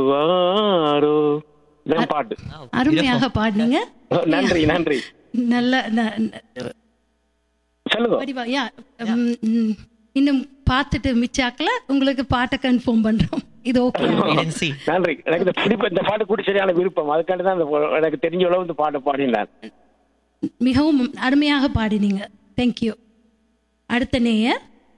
தருவாரோ இதான் பாட்டு Wow, அருமையாக பாடினீங்க நன்றி நன்றி நல்ல ந- ந- சொல்லுங்க வடிவா யா ம், ம். இன்னும் பார்த்துட்டு மிச்சாக்கல உங்களுக்கு பாட்டை கன்ஃபார்ம் பண்றோம் இது ஓகே Wait and see. நன்றி எனக்கு இந்த பிடிப்பு இந்த பாட்டு கூட சரியான விருப்பம் அதுக்காண்டி தான் இந்த பா- எனக்கு தெரிஞ்ச அளவு இந்த பாட்டு பாடினார் மிகவும் அருமையாக பாடினீங்க தேங்க்யூ அடுத்த நேயர்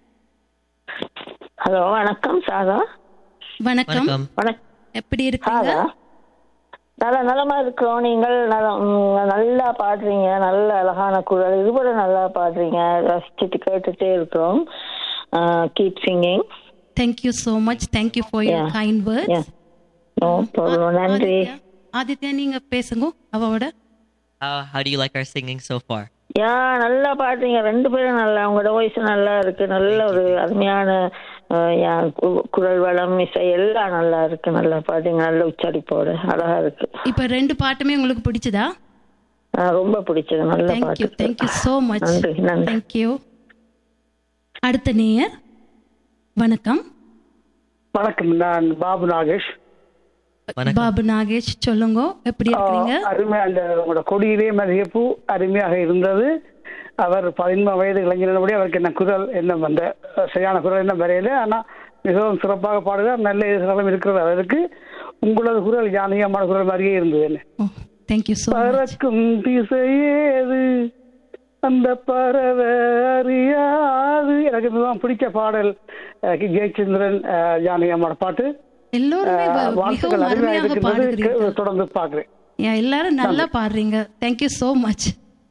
ஹலோ வணக்கம் சாதா வணக்கம் வணக்கம் வணக்கம் எப்படி இருக்கீங்க சாதா நல்ல நலமா இருக்கிறோம் நீங்கள் நலம் உம், நல்லா பாடுறீங்க நல்ல அழகான குரல் இதுபோல நல்லா பாடுறீங்க ரசிச்சுட்டு கேட்டுட்டே இருக்கிறோம் keep singing thank you so much thank you for your Yeah. Kind words no problem நன்றி ஆதித்யா நீங்க பேசுங்க அவரோட How, how do you like our singing so far? யா நல்லா பாடுறீங்க ரெண்டு பேரும் நல்லா உங்களோட வாய்ஸ் நல்லா இருக்கு நல்ல ஒரு அருமையான அஹ், யா, கு- குரல் வளம் இசை எல்லாம் நல்லா இருக்கு நல்லா பாடுறீங்க நல்ல உச்சரிப்போட அழகா இருக்கு இப்ப ரெண்டு பாட்டுமே உங்களுக்கு பிடிச்சதா ஆஹ், ரொம்ப பிடிச்சது நல்ல தேங்க்யூ பாட்டு தேங்க்யூ ஸோ மச் நன்றி நன்றி தேங்க்யூ அடுத்த நேயர் வணக்கம் வணக்கம் நான் பாபு நாகேஷ் வணக்கம். பாபு நாகேஷ் சொல்லுங்க எப்படி இருக்கிறீங்க ஆஹ் அருமை அந்த உங்களோட கொடியிலே மதியப்பூ அருமையாக இருந்தது அவர் பதின்ம வயது இளைஞனபடி அவருக்கு என்ன குரல் என்ன அந்த அஹ், சரியான குரல் என்ன வரையில ஆனா மிகவும் சிறப்பாக பாடுகிறார் நல்ல எதிர்காலம் இருக்கிறது அவருக்கு உங்களது குரல் ஜானகியமான குரல் மாதிரியே இருந்தது என்ன ஓ தேங்க்யூ ஸோ மச் பறக்கும் திசையேது அந்த பறவை அறியாது எனக்கு மிகவும் பிடிச்ச பாடல் அஹ், ஜெயச்சந்திரன் அஹ், ஜானகியம்மாவோட பாட்டு எல்லோருமே அஹ், வ- வாழ்த்துக்கள் மிகவும் அருமையாக அருமையாக இருக்கின்றது பாடுகிறீர்கள் கே- தொடர்ந்து பாக்குறேன் Yeah, எல்லாரும் நல்லா பாடுறீங்க thank you so much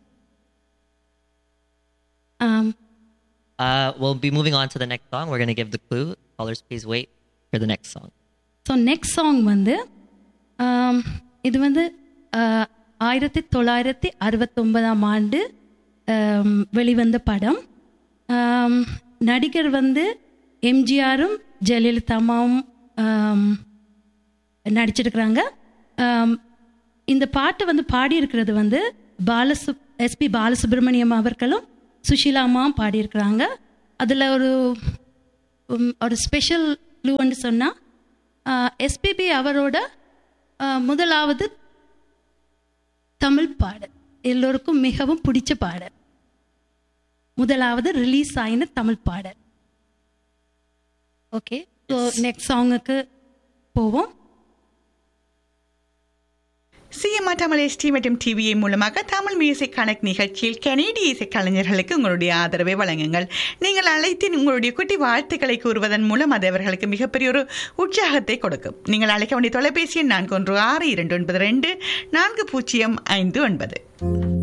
Uh, we'll be moving on to the next song. We're going to give the clue. Callers, please wait for the next song. So next song வந்து ஆம், இது வந்து ஆஹ், ஆயிரத்தி தொள்ளாயிரத்தி அறுபத்தொன்பதாம் ஆண்டு ஆம், வெளிவந்த படம் ஆம், நடிகர் வந்து எம்ஜிஆரும் ஜெயலலிதாமாவும் ஆம், நடிச்சிருக்கிறாங்க ஆம், இந்த பாட்டு வந்து பாடியிருக்கிறது வந்து பாலசு எஸ்பி பாலசுப்ரமணியம் அவர்களும் சுஷீலாமாவும் பாடியிருக்கிறாங்க அதில் ஒரு உம், ஒரு ஸ்பெஷல் க்ளூன்னு சொன்னால் எஸ்பிபி அவரோட ஆஹ், முதலாவது தமிழ் பாடல் எல்லோருக்கும் மிகவும் பிடிச்ச பாடல் முதலாவது ரிலீஸ் ஆயின தமிழ் பாடல் ஓகே ஸோ நெக்ஸ்ட் சாங்குக்கு போவோம் சிஎம்ஆர் தமிழ் எஸ்டி மற்றும் டிவிஏ மூலமாக தமிழ் மியூசிக் கனெக்ட் நிகழ்ச்சியில் கனேடிய இசை கலைஞர்களுக்கு உங்களுடைய ஆதரவை வழங்குங்கள் நீங்கள் அழைத்து உங்களுடைய குட்டி வாழ்த்துக்களை கூறுவதன் மூலம் அது அவர்களுக்கு மிகப்பெரிய ஒரு உற்சாகத்தை கொடுக்கும் நீங்கள் அழைக்க வேண்டிய தொலைபேசி எண் நான்கு ஒன்று ஆறு இரண்டு ஒன்பது ரெண்டு நான்கு பூஜ்ஜியம் ஐந்து ஒன்பது